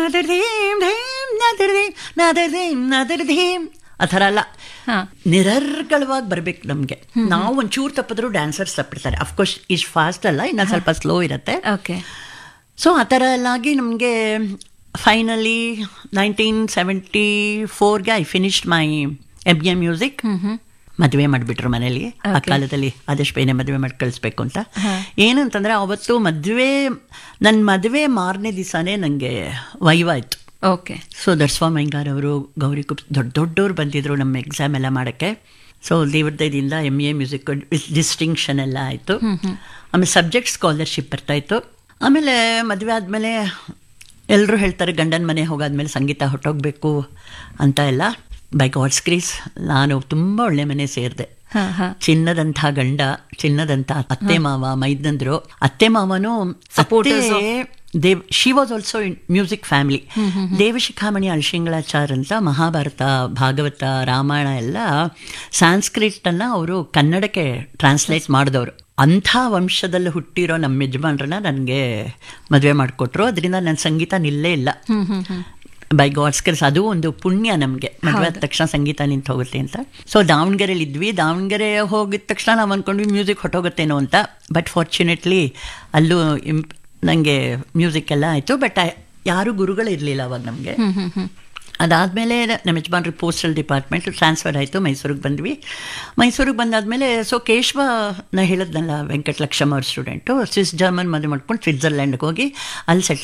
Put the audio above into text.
ನದರ್ಧೀಂ ಧೀಂ ನದರ್ಧೀಂ ನದರ್ಧೀಂ ನದರ್ಧೀಂ ಆ ಥರ ಅಲ್ಲ ಹಾ. ನಿರರ್ಗಳವಾಗಿ ಬರ್ಬೇಕು ನಮಗೆ ನಾವು ಒಂಚೂರು ತಪ್ಪಿದ್ರು ಡ್ಯಾನ್ಸರ್ಸ್ ತಪ್ಪಿರ್ತಾರೆ ಅಫ್ಕೋರ್ಸ್ ಇಷ್ಟು ಫಾಸ್ಟ್ ಅಲ್ಲ ಇನ್ನು ಸ್ವಲ್ಪ ಸ್ಲೋ ಇರುತ್ತೆ ಓಕೆ ಸೊ ಆ ಥರ ಎಲ್ಲ ಆಗಿ ನಮಗೆ ಫೈನಲಿ ನೈನ್ಟೀನ್ ಸೆವೆಂಟಿ ಫೋರ್ಗೆ I finished my M A music ಮದುವೆ ಮಾಡಿಬಿಟ್ರು ಮನೇಲಿ ಆ ಕಾಲದಲ್ಲಿ ಆದಷ್ಟು ಬೇನೆ ಮದುವೆ ಮಾಡಿ ಕಳಿಸ್ಬೇಕು ಅಂತ ಏನಂತಂದ್ರೆ ಅವತ್ತು ಮದುವೆ ನನ್ನ ಮದುವೆ ಮಾರನೇ ದಿವಸನೇ ನನಗೆ ವೈವಾಯ್ತು ಓಕೆ ಸೊ ದರ್ಸ್ವಾ ಮೈಂಗಾರ್ ಅವರು ಗೌರಿ ಕುಪ್ ದೊಡ್ಡ ದೊಡ್ಡವ್ರು ಬಂದಿದ್ರು ನಮ್ಮ ಎಕ್ಸಾಮ್ ಎಲ್ಲ ಮಾಡೋಕ್ಕೆ ಸೊ ದೇವ್ರದಯದಿಂದ ಎಮ್ ಎ ಮ್ಯೂಸಿಕ್ ಡಿಸ್ಟಿಂಕ್ಷನ್ ಎಲ್ಲ ಆಯಿತು ಆಮೇಲೆ ಸಬ್ಜೆಕ್ಟ್ ಸ್ಕಾಲರ್ಶಿಪ್ ಬರ್ತಾಯಿತ್ತು ಆಮೇಲೆ ಮದುವೆ ಆದಮೇಲೆ ಎಲ್ಲರೂ ಹೇಳ್ತಾರೆ ಗಂಡನ ಮನೆ ಹೋಗಾದ್ಮೇಲೆ ಸಂಗೀತ ಹೊಟ್ಟೋಗ್ಬೇಕು ಅಂತ ಎಲ್ಲ ಬೈ ಗಾಡ್ಸ್ ಕ್ರೀಸ್ ನಾನು ತುಂಬ ಒಳ್ಳೆ ಮನೆ ಸೇರಿದೆ ಹಾ ಹಾ ಚಿನ್ನದಂಥ ಗಂಡ ಚಿನ್ನದಂಥ ಅತ್ತೆ ಮಾವ ಮೈದಂದ್ರು ಅತ್ತೆ ಮಾವನು Supporters of- Devashikhamani was also in music family Devashikhamani Alasingalachar ಅಂತ ಮಹಾಭಾರತ ಭಾಗವತ ರಾಮಾಯಣ ಎಲ್ಲ ಸಾಂಸ್ಕ್ರಿಟ್ ಅನ್ನ ಅವರು ಕನ್ನಡಕ್ಕೆ ಟ್ರಾನ್ಸ್ಲೇಟ್ ಮಾಡಿದವರು ಅಂಥ ವಂಶದಲ್ಲಿ ಹುಟ್ಟಿರೋ ನಮ್ಮ ಯಜಮಾನ್ರನ್ನ ನನಗೆ ಮದುವೆ ಮಾಡಿಕೊಟ್ರು ಅದರಿಂದ ನನ್ನ ಸಂಗೀತ ನಿಲ್ಲೇ ಇಲ್ಲ ಬೈ ಗಾಡ್ಸ್ ಕರ್ಸ್ ಅದು ಒಂದು ಪುಣ್ಯ ನಮಗೆ ಮದುವೆ ಆದ ತಕ್ಷಣ ಸಂಗೀತ ನಿಂತು ಹೋಗುತ್ತೆ ಅಂತ ಸೊ ದಾವಣಗೆರೆಲಿ ಇದ್ವಿ ದಾವಣಗೆರೆ ಹೋಗಿದ ತಕ್ಷಣ ನಾವು ಅಂದ್ಕೊಂಡ್ವಿ ಮ್ಯೂಸಿಕ್ ಹೊಟ್ಟೋಗುತ್ತೇನೋ ಅಂತ ಬಟ್ ಫಾರ್ಚುನೇಟ್ಲಿ ಅಲ್ಲೂ ಇಂಪ್ ನನಗೆ ಮ್ಯೂಸಿಕ್ ಎಲ್ಲ ಆಯಿತು ಬಟ್ ಯಾರೂ ಗುರುಗಳು ಇರಲಿಲ್ಲ ಅವಾಗ ನಮಗೆ ಅದಾದಮೇಲೆ ನಮ್ಮ ಯಜಮಾನ್ರಿಗೆ ಪೋಸ್ಟಲ್ ಡಿಪಾರ್ಟ್ಮೆಂಟ್ ಟ್ರಾನ್ಸ್ಫರ್ ಆಯಿತು ಮೈಸೂರಿಗೆ ಬಂದ್ವಿ ಮೈಸೂರಿಗೆ ಬಂದಾದಮೇಲೆ ಸೊ ಕೇಶವ ನಾ ಹೇಳಿದ್ನಲ್ಲ ವೆಂಕಟಲಕ್ಷ್ಮ ಅವ್ರ ಸ್ಟೂಡೆಂಟು ಸ್ವಿಸ್ ಜರ್ಮನ್ ಮದುವೆ ಮಾಡ್ಕೊಂಡು ಸ್ವಿಟ್ಜರ್ಲ್ಯಾಂಡ್ಗೆ ಹೋಗಿ ಅಲ್ಲಿ ಸೆಟ್ಲ್